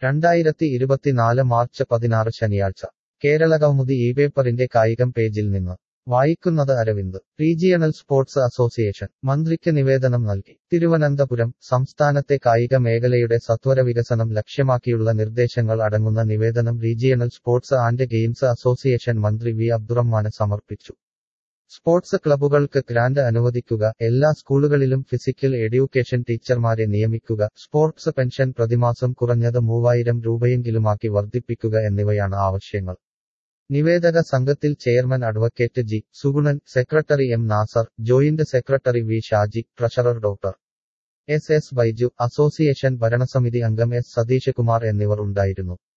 രണ്ടായിരത്തി ഇരുപത്തിനാല് മാർച്ച് പതിനാറ് ശനിയാഴ്ച കേരളകൗമുദി ഈ പേപ്പറിന്റെ കായികം പേജിൽ നിന്ന് വായിക്കുന്നത് അരവിന്ദ് റീജിയണൽ സ്പോർട്സ് അസോസിയേഷൻ മന്ത്രിക്ക് നിവേദനം നൽകി തിരുവനന്തപുരം സംസ്ഥാനത്തെ കായിക മേഖലയുടെ സത്വര വികസനം ലക്ഷ്യമാക്കിയുള്ള നിർദ്ദേശങ്ങൾ അടങ്ങുന്ന നിവേദനം regional sports and games association മന്ത്രി വി അബ്ദുറഹ്മാന് സമർപ്പിച്ചു സ്പോർട്സ് ക്ലബ്ബുകൾക്ക് ഗ്രാന്റ് അനുവദിക്കുക എല്ലാ സ്കൂളുകളിലും ഫിസിക്കൽ എഡ്യൂക്കേഷൻ ടീച്ചർമാരെ നിയമിക്കുക സ്പോർട്സ് പെൻഷൻ പ്രതിമാസം കുറഞ്ഞത് മൂവായിരം രൂപയെങ്കിലുമാക്കി വർദ്ധിപ്പിക്കുക എന്നിവയാണ് ആവശ്യങ്ങൾ നിവേദക സംഘത്തിൽ chairman advocate G Sugunan secretary M Nasar joint secretary V Shaji treasurer doctor S S Baiju association ഭരണസമിതി അംഗം എസ് സതീഷ് കുമാർ എന്നിവർ ഉണ്ടായിരുന്നു